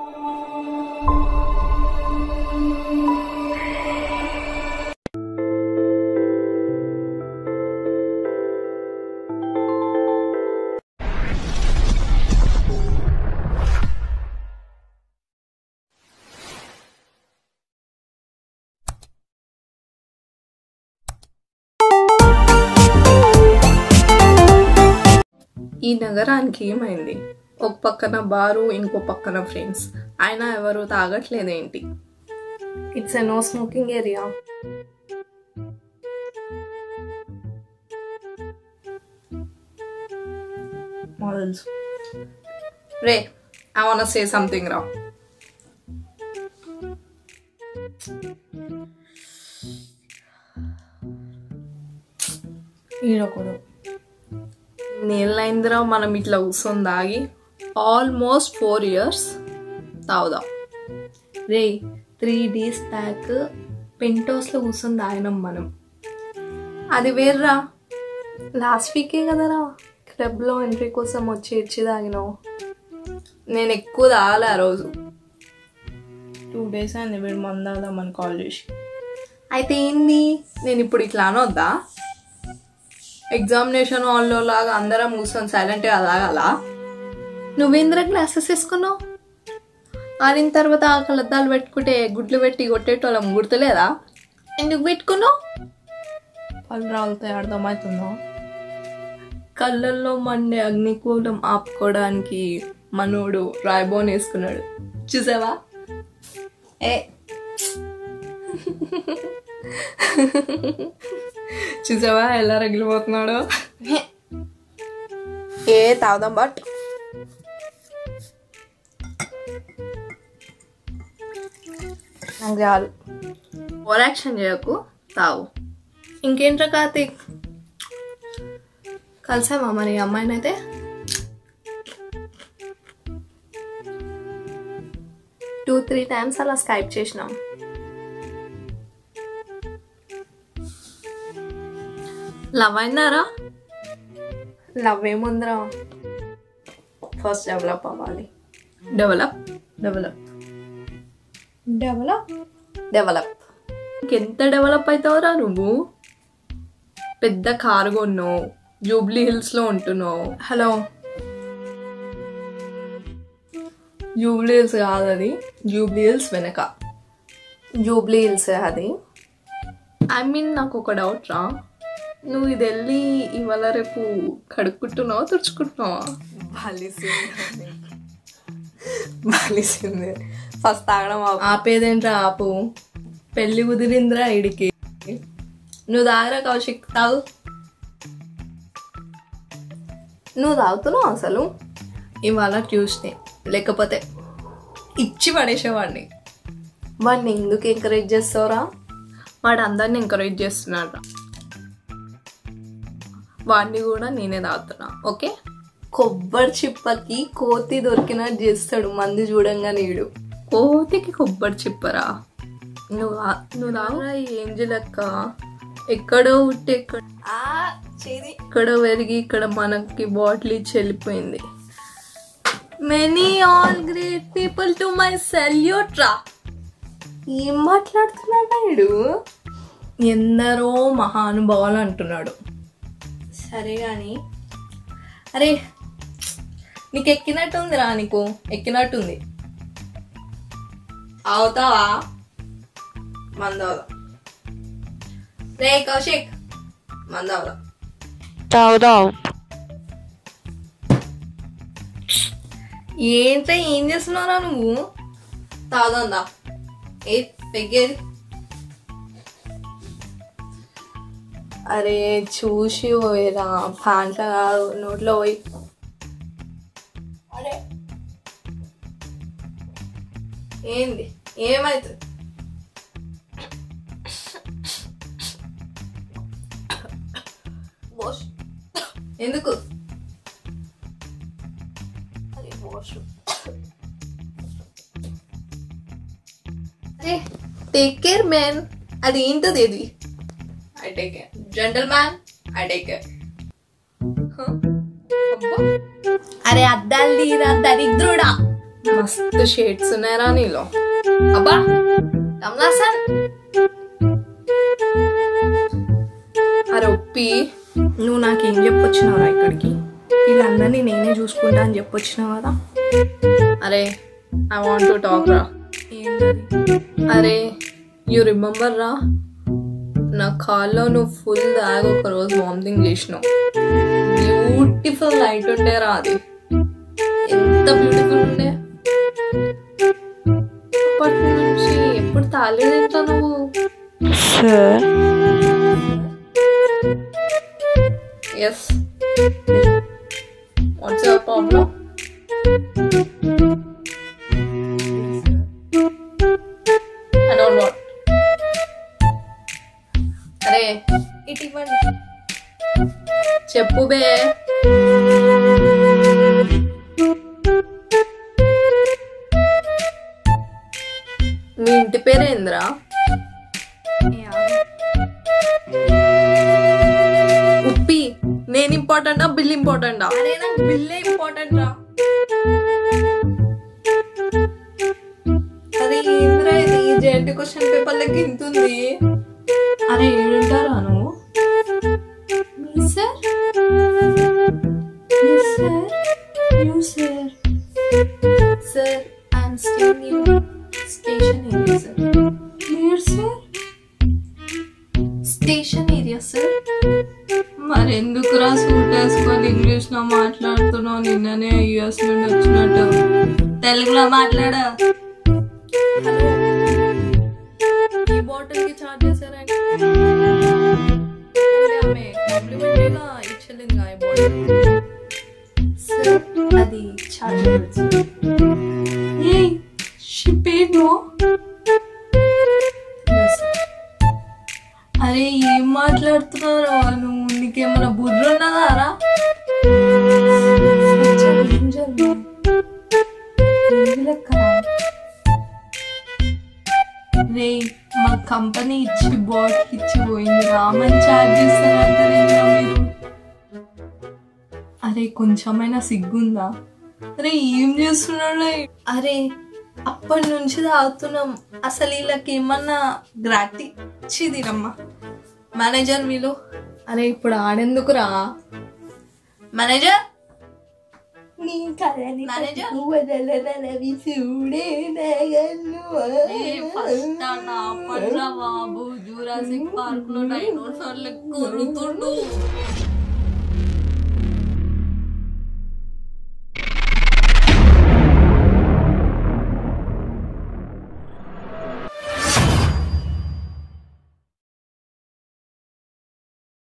ఈ నగరానికి ఏమైంది ఒక పక్కన బారు ఇంకో పక్కన ఫ్రెండ్స్ అయినా ఎవరు తాగట్లేదేంటి it's a no smoking area తెలుసు రే ఐ వాంట్ సే సంథింగ్ రా ఈడొకడు నీళ్ళైందిరా మనం ఇట్లా కూర్చొని దాగి ఆల్మోస్ట్ ఫోర్ ఇయర్స్ తాగుదాం రే త్రీ డేస్ బ్యాక్ పెంటోస్లో కూర్చొని తాగినాం మనం అది వేర్రా లాస్ట్ వీకే కదరా క్లబ్లో ఎంట్రీ కోసం వచ్చి ఇచ్చి తాగినావు నేను ఎక్కువ తాగాలి ఆ రోజు టూ డేస్ అయింది వీడు మంద తాగుదామని కాల్ చేసి అయితే ఏంది నేను ఇప్పుడు ఇట్లా అనొద్దా ఎగ్జామినేషన్ హాల్లో లాగా అందరం కూర్చొని సైలెంట్గా తాగాల నువ్వేంద్ర గ్లాసెస్ వేసుకున్నావు ఆడిన తర్వాత ఆ కలద్దాలు పెట్టుకుంటే గుడ్లు పెట్టి కొట్టేటోళ్ళం గుర్తులేదా ఎందుకు పెట్టుకున్నావు పళ్ళు రాలుతాయి అర్థమవుతుందా కళ్ళల్లో మండే అగ్నికూలం ఆపుకోవడానికి మనోడు రాయబోన్ వేసుకున్నాడు చూసావా ఏ చూసావా ఎలా రగిలిపోతున్నాడు ఏ తాగుదాం బట్ నాకు చాలు ఓవర్ యాక్షన్ చేయకు తాగు ఇంకేంట్రా కార్తీక్ కలిసామా మరి ఈ అమ్మాయిని అయితే టూ త్రీ టైమ్స్ అలా స్కైప్ చేసినాం లవ్ అయిందారా లవ్ ఏముందిరా ఫస్ట్ డెవలప్ అవ్వాలి డెవలప్ డెవలప్ డెవలప్ డెవలప్ ఇంకెంత డెవలప్ అవుతావురా నువ్వు పెద్ద కారు కొన్నావు జూబ్లీ హిల్స్లో ఉంటున్నావు హలో జూబ్లీ హిల్స్ కాదు అది జూబ్లీ హిల్స్ వెనక జూబ్లీ హిల్స్ అది ఐ మీన్ నాకు ఒక డౌట్ రా నువ్వు ఇది వెళ్ళి ఇవాళ రేపు కడుక్కుంటున్నావా తుడుచుకుంటున్నావా బలిసింది బలిసింది ఫస్ట్ తాగడం ఆపు. ఆపేదేంట్రా ఆపు పెళ్ళి కుదిరిందిరా ఇడికి నువ్వు తాగరా కౌశిక్ తాగు నువ్వు తాగుతున్నావు అసలు ఇవాళ ట్యూస్డే లేకపోతే ఇచ్చి పడేసేవాడిని వాడిని ఎందుకు ఎంకరేజ్ చేస్తావురా వాడు అందరిని ఎంకరేజ్ చేస్తున్నాడు వాడిని కూడా నేనే తాగుతున్నా ఓకే కొబ్బరి చిప్పకి కోతి దొరికినట్టు చేస్తాడు మంది చూడంగా నీడు కోతికి కొబ్బరి చిప్పరా నువ్వు ఆ- నువ్వు రావురా ఈ ఏంజల్ లెక్క ఎక్కడో ఉట్టి ఎక్కడ ఆ చేది ఇక్కడ పెరిగి ఇక్కడ మనకి బాటిల్ ఇచ్చి వెళ్ళిపోయింది many all great people to my salute రా ఏం మాట్లాడుతున్నాడు వీడు ఎందరో మహానుభావులు అంటున్నాడు సరే కానీ అరే నీకు ఎక్కినట్టుంది రా నీకు ఎక్కినట్టుంది అవుతావా మందవుదా రే కౌశిక్ మందవుదా తాగుదాం ఏంట్రా ఏం చేస్తున్నారా నువ్వు తాగుదా ఏ పెగ్గేది అరే చూసి పోయిరా ప్యాంట్లో కాదు నోట్లో పోయి అరే ఏంది ఏమైతుంది వాష్ ఎందుకు అరే వాష్ అరే టేక్ కేర్ మ్యాన్ అది ఏంటది ఇది I take care gentleman I take care అరే అద్దాలు తీరా దరిద్రుడా మస్తు షేడ్స్ ఉన్నాయరా నీలో అబ్బా కమలాసన్ అరే ఒప్పి నువ్వు నాకేం చెప్పొచ్చినావురా ఇక్కడికి వీళ్ళందరినీ నేనే చూసుకుంటా అని చెప్పొచ్చినావు కదా అరే ఐ వాంట్ టు టాక్ రా అరే యూ రిమెంబర్ రా నా కాల్లో నువ్వు ఫుల్ దాగా ఒక రోజు వామిటింగ్ చేసినావు బ్యూటిఫుల్ నైట్ ఉండే రా అది ఎంత బ్యూటిఫుల్ ఉండే అప్పటి నుంచి ఎప్పుడు తాలేదేంటా నువ్వు sir yes what's your problem I don't want అరే ఇటు ఇవ్వండి చెప్పు బే మీ ఇంటి పేరేంద్రా ఉప్పి నేను ఇంపార్టెంటా బిల్ ఇంపార్టెంటా అరే నాకు బిల్లే ఇంపార్టెంట్ రా అది ఏంద్రా ఇది జెంట్ క్వశ్చన్ పేపర్ లెక్క ఇంతుంది అరే ఏడుంటారా నువ్వు me sir me sir you sir sir I'm staying in station area sir clear sir station area sir మరెందుకురా సూట్ వేసుకొని ఇంగ్లీష్ లో మాట్లాడుతున్నావు నిన్ననే యుఎస్ నుండి వచ్చినట్టు తెలుగులో మాట్లాడ హలో ఈ బాటిల్ కి చార్జ్ చేశారండి ఆమె కాంప్లిమెంట్ గా ఇచ్చలేదు ఈ బాటిల్ సార్ అది చార్జ్ ఏ షీ పేడ్ నో అరే ఏం మాట్లాడుతున్నారో నువ్వు నీకేమైనా బుర్ర ఉన్నదారా రే మా కంపెనీ ఇచ్చి బాట్ ఇచ్చి పోయింది రామని చార్జ్ చేస్తారంటారు మీరు అరే కొంచెమైనా సిగ్గుందా అరే ఏం చేస్తున్నాడు అరే అప్పటి నుంచి తాగుతున్నాం అసలు వీళ్ళకి ఏమన్నా గ్రాటి ఇచ్చిదిరమ్మా మేనేజర్ వీళ్ళు అరే ఇప్పుడు ఆడెందుకురా మేనేజర్ నీ కళని మేనేజర్ వదలనవి చూడే ఫస్ట్ బాబు జూరాసిక్ పార్క్ లో డైనోసార్లు కొరుతుండు